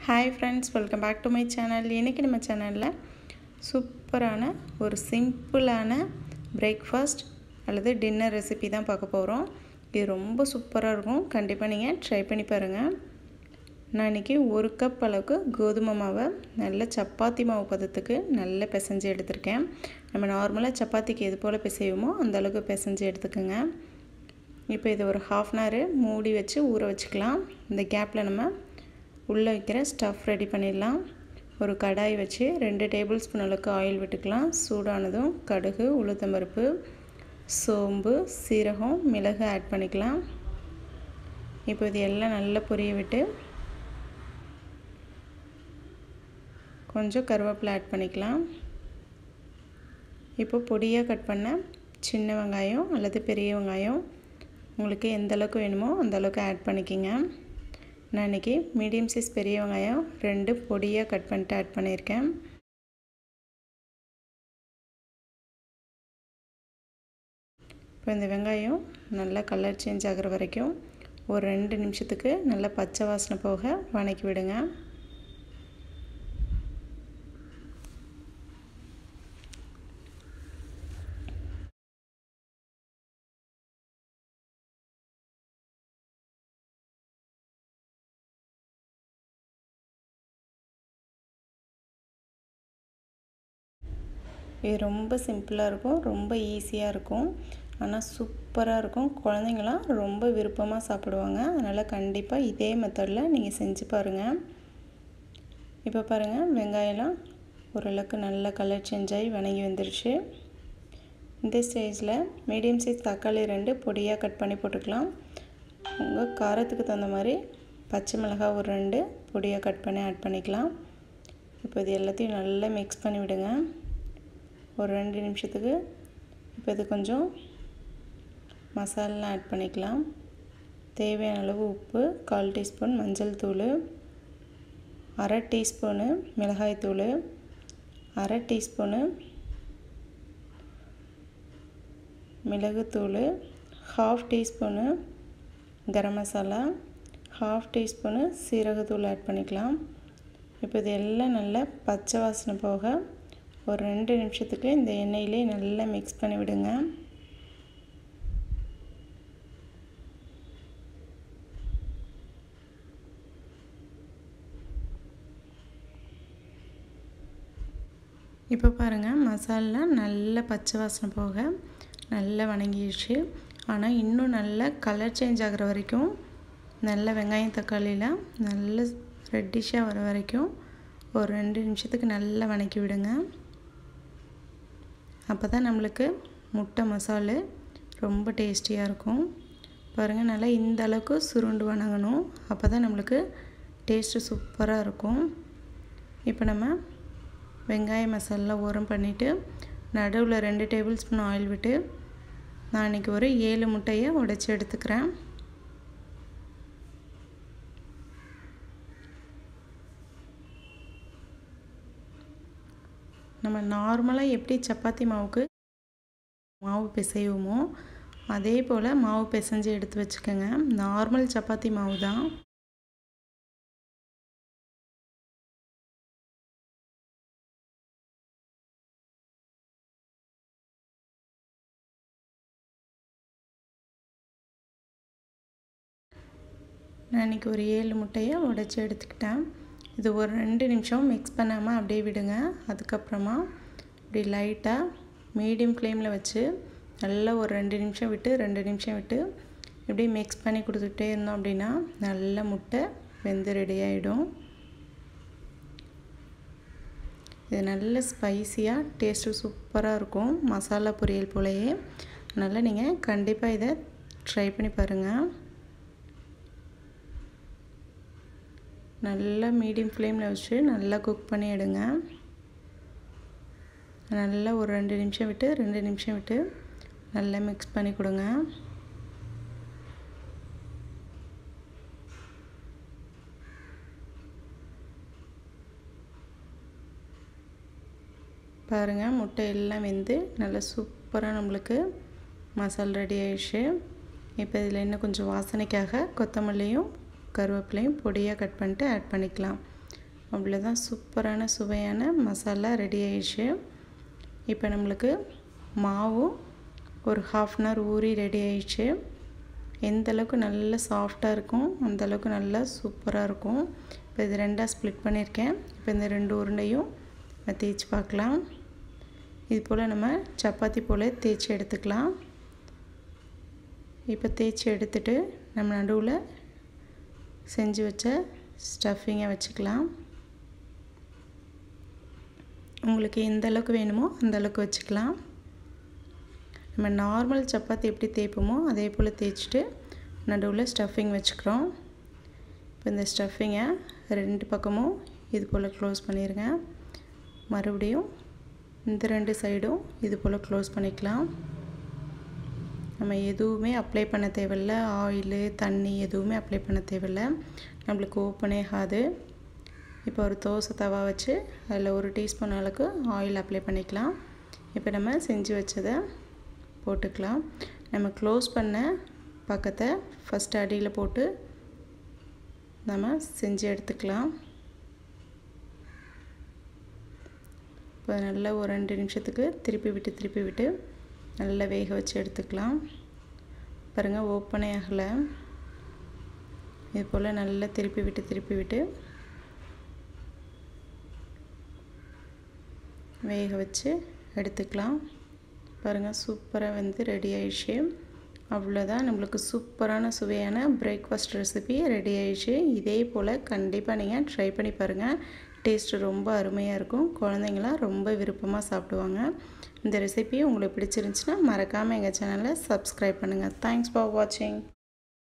hi friends welcome back to my channel இன்றைக்கி நம்ம சேனலில் சூப்பரான ஒரு சிம்பிளான பிரேக்ஃபாஸ்ட் அல்லது டின்னர் ரெசிபி தான் பார்க்க போகிறோம் இது ரொம்ப சூப்பராக இருக்கும் கண்டிப்பாக நீங்கள் ட்ரை பண்ணி பாருங்கள் நான் இன்றைக்கி ஒரு கப் அளவுக்கு கோதுமை மாவை நல்ல சப்பாத்தி மாவு பதத்துக்கு நல்லா பிசைஞ்சு எடுத்திருக்கேன் நம்ம நார்மலாக சப்பாத்திக்கு எது போல் பிசைவோமோ அந்த அளவுக்கு பிசைஞ்சு எடுத்துக்கோங்க இப்போ இதை ஒரு ஹாஃப் அன் ஹவர் மூடி வச்சு ஊற வச்சுக்கலாம் இந்த கேப்பில் நம்ம உள்ளே வைக்கிற ஸ்டஃப் ரெடி பண்ணிடலாம் ஒரு கடாய் வச்சு ரெண்டு டேபிள் ஸ்பூன் அளவுக்கு ஆயில் விட்டுக்கலாம் சூடானதும் கடுகு உளுத்தம்பருப்பு சோம்பு சீரகம் மிளகு ஆட் பண்ணிக்கலாம் இப்போ இது எல்லாம் நல்லா பொரிய விட்டு கொஞ்சம் கருவேப்பிலை ஆட் பண்ணிக்கலாம் இப்போ பொடியாக கட் பண்ண சின்ன வெங்காயம் அல்லது பெரிய வெங்காயம் உங்களுக்கு எந்த அளவுக்கு வேணுமோ அந்த அளவுக்கு ஆட் பண்ணிக்கிங்க நான் இன்றைக்கி மீடியம் சைஸ் பெரிய வெங்காயம் ரெண்டு பொடியாக கட் பண்ணிட்டு ஆட் பண்ணியிருக்கேன் இப்போ இந்த வெங்காயம் நல்லா கலர் சேஞ்ச் ஆகிற வரைக்கும் ஒரு ரெண்டு நிமிஷத்துக்கு நல்லா பச்சை வாசனை போக வணக்கி விடுங்க இது ரொம்ப சிம்பிளாக இருக்கும் ரொம்ப ஈஸியாக இருக்கும் ஆனால் சூப்பராக இருக்கும் குழந்தைங்களாம் ரொம்ப விருப்பமாக சாப்பிடுவாங்க அதனால் கண்டிப்பாக இதே மெத்தடில் நீங்கள் செஞ்சு பாருங்கள் இப்போ பாருங்கள் வெங்காயம்லாம் ஓரளவுக்கு நல்ல கலர் சேஞ்ச் ஆகி வணங்கி வந்துருச்சு இந்த ஸ்டேஜில் மீடியம் சைஸ் தக்காளி ரெண்டு பொடியாக கட் பண்ணி போட்டுக்கலாம் உங்கள் காரத்துக்கு தகுந்த மாதிரி பச்சை மிளகாய் ஒரு ரெண்டு பொடியாக கட் பண்ணி ஆட் பண்ணிக்கலாம் இப்போ இது எல்லாத்தையும் நல்லா மிக்ஸ் பண்ணி விடுங்க ஒரு ரெண்டு நிமிஷத்துக்கு இப்போ இது கொஞ்சம் மசாலெலாம் ஆட் பண்ணிக்கலாம் தேவையான அளவு உப்பு கால் டீஸ்பூன் மஞ்சள் தூள் அரை டீஸ்பூனு மிளகாய் தூள் அரை டீஸ்பூனு மிளகுத்தூள் half teaspoon garam masala half teaspoon சீரகத்தூள் ஆட் பண்ணிக்கலாம் இப்போ இது எல்லாம் நல்லா பச்சை வாசனை போக ஒரு ரெண்டு நிமிஷத்துக்கு இந்த எண்ணெயிலே நல்லா மிக்ஸ் பண்ணி விடுங்க இப்போ பாருங்கள் மசாலா நல்ல பச்சை வாசனை போக நல்லா வணங்கிடுச்சு ஆனால் இன்னும் நல்ல கலர் சேஞ்ச் ஆகிற வரைக்கும் நல்ல வெங்காயம் தக்காளியில் நல்ல ரெட்டிஷாக வர வரைக்கும் ஒரு ரெண்டு நிமிஷத்துக்கு நல்லா வணக்கி விடுங்க அப்போ தான் நம்மளுக்கு முட்டை மசாலு ரொம்ப டேஸ்டியாக இருக்கும் பாருங்கள் நல்லா இந்த அளவுக்கு சுருண்டு வணங்கணும் அப்போ தான் நம்மளுக்கு டேஸ்ட்டு சூப்பராக இருக்கும் இப்போ நம்ம வெங்காய மசாலா ஓரம் பண்ணிவிட்டு நடுவில் ரெண்டு டேபிள் ஸ்பூன் ஆயில் விட்டு நான் இன்றைக்கி ஒரு ஏழு முட்டையை உடைச்சி எடுத்துக்கிறேன் நம்ம நார்மலாக எப்படி சப்பாத்தி மாவுக்கு மாவு பிசைவோமோ அதே போல் மாவு பிசைஞ்சு எடுத்து வச்சுக்கோங்க நார்மல் சப்பாத்தி மாவு தான் நான் இன்றைக்கி ஒரு ஏழு முட்டையை உடச்சி எடுத்துக்கிட்டேன் இது ஒரு ரெண்டு நிமிஷம் மிக்ஸ் பண்ணாமல் அப்படியே விடுங்க அதுக்கப்புறமா இப்படி லைட்டாக மீடியம் ஃப்ளேமில் வச்சு நல்லா ஒரு ரெண்டு நிமிஷம் விட்டு ரெண்டு நிமிஷம் விட்டு இப்படி மிக்ஸ் பண்ணி கொடுத்துட்டே இருந்தோம் அப்படின்னா நல்ல முட்டை வெந்து ரெடி ஆகிடும் இது நல்ல ஸ்பைஸியாக டேஸ்ட்டு சூப்பராக இருக்கும் மசாலா பொரியல் போலையே அதனால் நீங்கள் கண்டிப்பாக இதை ட்ரை பண்ணி பாருங்கள் நல்லா மீடியம் ஃப்ளேமில் வச்சு நல்லா குக் பண்ணி எடுங்க நல்லா ஒரு ரெண்டு நிமிஷம் விட்டு ரெண்டு நிமிஷம் விட்டு நல்லா மிக்ஸ் பண்ணி கொடுங்க பாருங்கள் முட்டை எல்லாம் வெந்து நல்லா சூப்பராக நம்மளுக்கு மசாலா ரெடி ஆயிடுச்சு இப்போ இதில் இன்னும் கொஞ்சம் வாசனைக்காக கொத்தமல்லியும் கருவேப்பிலையும் பொடியாக கட் பண்ணிட்டு ஆட் பண்ணிக்கலாம் அவ்வளோதான் சூப்பரான சுவையான மசாலா ரெடி ஆயிடுச்சு இப்போ நம்மளுக்கு மாவும் ஒரு ஹாஃப் அன் ஹவர் ஊறி ரெடி ஆயிடுச்சு எந்த அளவுக்கு நல்லா சாஃப்டாக இருக்கும் அந்த அளவுக்கு நல்லா சூப்பராக இருக்கும் இப்போ இது ரெண்டாக ஸ்ப்ளிட் பண்ணியிருக்கேன் இப்போ இந்த ரெண்டு உருண்டையும் நம்ம தேய்ச்சி பார்க்கலாம் இது போல் நம்ம சப்பாத்தி போல் தேய்ச்சி எடுத்துக்கலாம் இப்போ தேய்ச்சி எடுத்துட்டு நம்ம நடுவில் செஞ்சு வச்ச ஸ்டஃபிங்கை வச்சுக்கலாம் உங்களுக்கு எந்த அளவுக்கு வேணுமோ அந்த அளவுக்கு வச்சுக்கலாம் நம்ம நார்மல் சப்பாத்தி எப்படி தேய்ப்போமோ அதே போல் தேய்ச்சிட்டு நடுவில் ஸ்டஃபிங் வச்சுக்கிறோம் இப்போ இந்த ஸ்டஃபிங்கை ரெண்டு பக்கமும் இது போல் க்ளோஸ் பண்ணிடுங்க மறுபடியும் இந்த ரெண்டு சைடும் இது போல் க்ளோஸ் பண்ணிக்கலாம் நம்ம எதுவுமே அப்ளை பண்ண தேவையில்ல ஆயிலு தண்ணி எதுவுமே அப்ளை பண்ண தேவையில்ல நம்மளுக்கு ஓப்பனே ஆகாது இப்போ ஒரு தோசை தவா வச்சு அதில் ஒரு டீஸ்பூன் அளவுக்கு ஆயில் அப்ளை பண்ணிக்கலாம் இப்போ நம்ம செஞ்சு வச்சதை போட்டுக்கலாம் நம்ம க்ளோஸ் பண்ண பக்கத்தை ஃபஸ்ட்டு அடியில் போட்டு நம்ம செஞ்சு எடுத்துக்கலாம் இப்போ நல்லா ஒரு ரெண்டு நிமிஷத்துக்கு திருப்பி விட்டு திருப்பி விட்டு நல்லா வேக வச்சு எடுத்துக்கலாம் பாருங்கள் ஓப்பனே ஆகலை இது போல் நல்லா திருப்பி விட்டு திருப்பி விட்டு வேக வச்சு எடுத்துக்கலாம் பாருங்கள் சூப்பராக வந்து ரெடி ஆயிடுச்சு அவ்வளோதான் நம்மளுக்கு சூப்பரான சுவையான பிரேக்ஃபாஸ்ட் ரெசிபி ரெடி ஆயிடுச்சு இதே போல் கண்டிப்பாக நீங்கள் ட்ரை பண்ணி பாருங்கள் டேஸ்ட்டு ரொம்ப அருமையாக இருக்கும் குழந்தைங்களாம் ரொம்ப விருப்பமாக சாப்பிடுவாங்க இந்த ரெசிபி உங்களுக்கு பிடிச்சிருந்துச்சுன்னா மறக்காமல் எங்கள் சேனலை சப்ஸ்கிரைப் பண்ணுங்கள் தேங்க்ஸ் ஃபார் வாட்சிங்